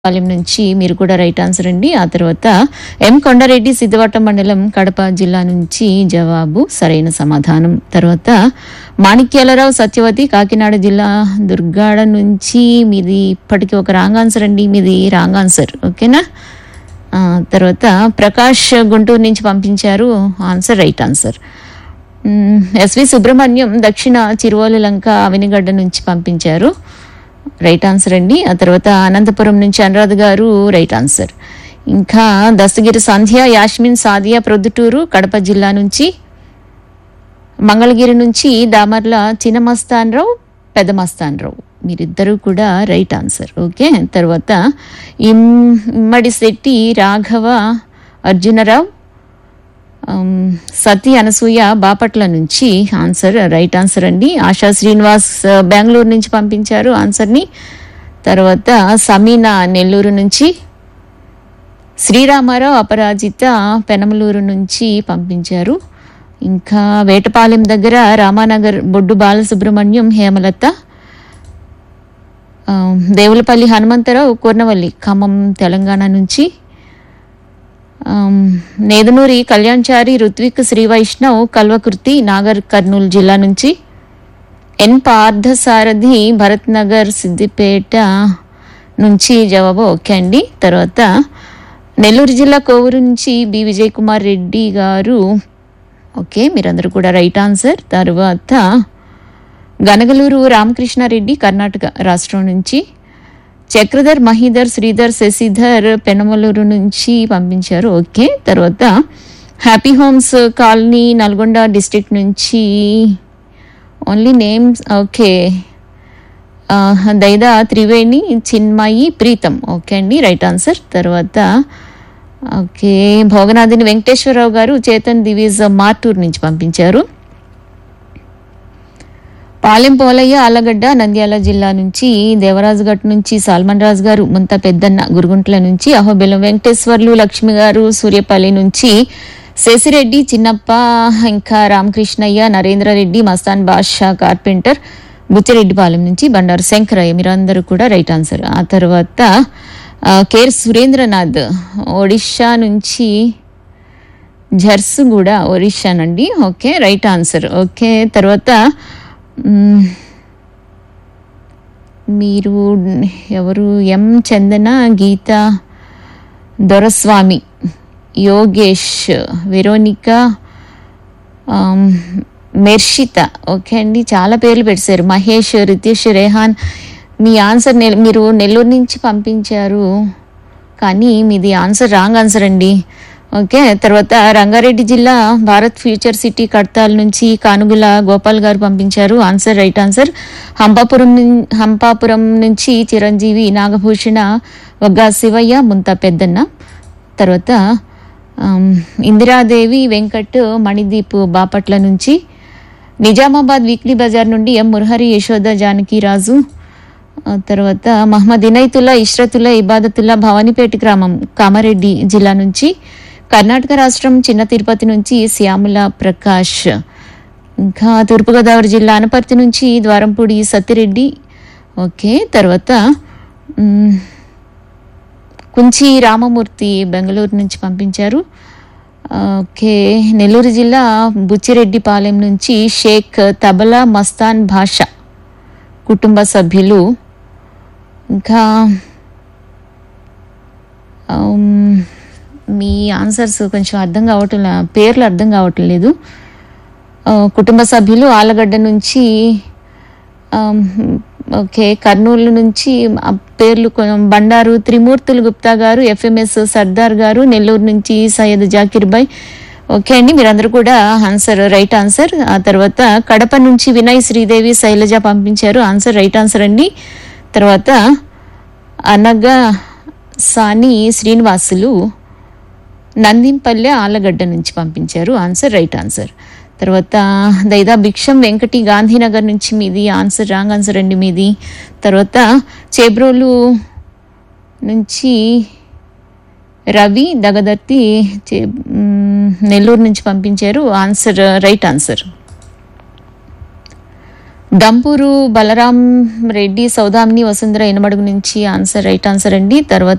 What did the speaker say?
పాలెం నుంచి మీరు కూడా రైట్ ఆన్సర్ అండి ఆ తర్వాత ఎం కొండారెడ్డి సిద్ధవటం మండలం కడప జిల్లా నుంచి జవాబు సరైన సమాధానం తర్వాత మాణిక్యాలరావు సత్యవతి కాకినాడ జిల్లా దుర్గాడ నుంచి మీది ఇప్పటికి ఒక రాంగ్ ఆన్సర్ అండి మీది రాంగ్ ఆన్సర్ ఓకేనా ఆ, తర్వాత ప్రకాష్ గుంటూరు నుంచి పంపించారు ఆన్సర్ రైట్ ఆన్సర్ మ్, ఎస్వి సుబ్రహ్మణ్యం దక్షిణ చిరువోలు లంక అవినిగడ్డ నుంచి పంపించారు రైట్ ఆన్సర్ అండి ఆ తర్వాత అనంతపురం నుంచి అనురాధ గారు రైట్ ఆన్సర్ ఇంకా దస్తగిరి సంధ్య యాస్మిన్ సాదియా ప్రొద్దుటూరు కడప జిల్లా నుంచి మంగళగిరి నుంచి దామర్ల చిన్న మస్తాన్ రావు పెద్ద మస్తాన్ రావు మీరిద్దరూ కూడా రైట్ ఆన్సర్ ఓకే తర్వాత ఇమ్- ఇమ్మడి శెట్టి రాఘవ అర్జునరావు ఆమ్, సతీ అనసూయ బాపట్ల నుంచి ఆన్సర్ రైట్ ఆన్సర్ అండి ఆశా శ్రీనివాస్ ఆ, బెంగళూరు నుంచి పంపించారు ఆన్సర్ని తర్వాత సమీనా నెల్లూరు నుంచి శ్రీరామారావు అపరాజిత పెనమలూరు నుంచి పంపించారు ఇంకా వేటపాలెం దగ్గర రామానగర్ బొడ్డు బాలసుబ్రహ్మణ్యం హేమలత ఆ, దేవులపల్లి హనుమంతరావు కూర్నవల్లి ఖమ్మం తెలంగాణ నుంచి ఆమ్, నేదునూరి కళ్యాణ్చారి రుత్విక్ శ్రీ వైష్ణవ్ కల్వకుర్తి నాగర్ కర్నూలు జిల్లా నుంచి ఎన్ పార్థసారథి భరత్ నగర్ సిద్దిపేట నుంచి జవాబు ఓకే అండి తర్వాత నెల్లూరు జిల్లా కోవూరు నుంచి బి విజయ్ కుమార్ రెడ్డి గారు ఓకే మీరందరూ కూడా రైట్ ఆన్సర్ తర్వాత గనగలూరు రామకృష్ణారెడ్డి కర్ణాటక రాష్ట్రం నుంచి చక్రధర్ మహీధర్ శ్రీధర్ శశిధర్ పెనమలూరు నుంచి పంపించారు ఓకే తర్వాత happy homes colony Nalgonda district నుంచి ఓన్లీ నేమ్స్ ఓకే ఆ, దైదా త్రివేణి చిన్మయి ప్రీతం ఓకే అండి రైట్ ఆన్సర్ తర్వాత ఓకే భోగనాథిని వెంకటేశ్వరరావు గారు చేతన్ దివీజ్ మార్టూర్ నుంచి పంపించారు పాలెం పోలయ్య ఆలగడ్డ నంద్యాల జిల్లా నుంచి దేవరాజు గట్ నుంచి సాల్మన్ రాజు గారు ముంత పెద్దన్న గురుగుంట్ల నుంచి అహోబెలం వెంకటేశ్వర్లు లక్ష్మి గారు సూర్యపల్లి నుంచి శశిరెడ్డి చిన్నప్ప ఇంకా రామకృష్ణయ్య నరేంద్రరెడ్డి మస్తాన్ బాషా కార్పెంటర్ బుచ్చిరెడ్డిపాలెం నుంచి బండారు శంకరయ్య మీరందరూ కూడా రైట్ ఆన్సర్ ఆ తర్వాత ఆ, కేర్ సురేంద్రనాథ్ ఒడిషా నుంచి జర్సుగూడ ఒరిస్సానండి ఓకే రైట్ ఆన్సర్ ఓకే తర్వాత మ్, మీరు ఎవరు ఎం చందన గీత దొరస్వామి యోగేష్ వెరోనిక ఆమ్, మెర్షిత ఓకే అండి చాలా పేర్లు పెట్టారు మహేష్ రితేష్ రేహాన్ మీ ఆన్సర్ నె- మీరు నెల్లూరు నుంచి పంపించారు కానీ మీది ఆన్సర్ రాంగ్ ఆన్సర్ అండి ఓకే తర్వాత రంగారెడ్డి జిల్లా భారత్ ఫ్యూచర్ సిటీ కడతాల్ నుంచి కానుగుల గోపాల్ గారు పంపించారు ఆన్సర్ రైట్ ఆన్సర్ హంపాపురం నుం- హంపాపురం నుంచి చిరంజీవి నాగభూషణ వగ్గా శివయ్య ముంత పెద్దన్న తర్వాత ఆమ్, ఇందిరాదేవి వెంకట్ మణిదీప్ బాపట్ల నుంచి నిజామాబాద్ వీక్లీ బజార్ నుండి ఎం మురహరి యశోద జానకి రాజు ఆ తర్వాత మహమ్మద్ ఇనైతుల్లా ఇష్రతుల్లా ఇబాదతుల్లా భవానీపేట గ్రామం కామారెడ్డి జిల్లా నుంచి కర్ణాటక రాష్ట్రం చిన్న తిరుపతి నుంచి శ్యామల ప్రకాష్ ఇంకా తూర్పుగోదావరి జిల్లా అనపర్తి నుంచి ద్వారంపూడి సత్యరెడ్డి ఓకే తర్వాత మ్, కుంచి రామమూర్తి బెంగళూరు నుంచి పంపించారు ఓకే నెల్లూరు జిల్లా బుచ్చిరెడ్డిపాలెం నుంచి షేక్ తబలా మస్తాన్ భాష కుటుంబ సభ్యులు ఇంకా ఆమ్, మీ ఆన్సర్స్ కొంచెం అర్థం కావటం లే- పేర్లు అర్థం కావటం లేదు ఆ, కుటుంబ సభ్యులు ఆలగడ్డ నుంచి ఆమ్, ఓకే కర్నూలు నుంచి ఆ పేర్లు కొ- బండారు త్రిమూర్తులు గుప్తా గారు ఎఫ్ఎంఎస్ సర్దార్ గారు నెల్లూరు నుంచి సయ్యద్ జాకిర్ బాయ్ ఓకే అండి మీరందరూ కూడా ఆన్సర్ రైట్ ఆన్సర్ ఆ తర్వాత కడప నుంచి వినయ్ శ్రీదేవి శైలజ పంపించారు ఆన్సర్ రైట్ ఆన్సర్ అండి తర్వాత అనగా సాని శ్రీనివాసులు నందింపల్లె ఆలగడ్డ నుంచి పంపించారు ఆన్సర్ రైట్ ఆన్సర్ తర్వాత దైదా భిక్షం వెంకటి గాంధీనగర్ నుంచి మీది ఆన్సర్ రాంగ్ ఆన్సర్ అండి మీది తర్వాత చేబ్రోలు నుంచి రవి దగదర్తి చే- మ్, నెల్లూరు నుంచి పంపించారు answer right answer Dampuru Balaram Reddy Soudamini Vasundhara Enamadugu నుంచి ఆన్సర్ రైట్ ఆన్సర్ అండి తర్వాత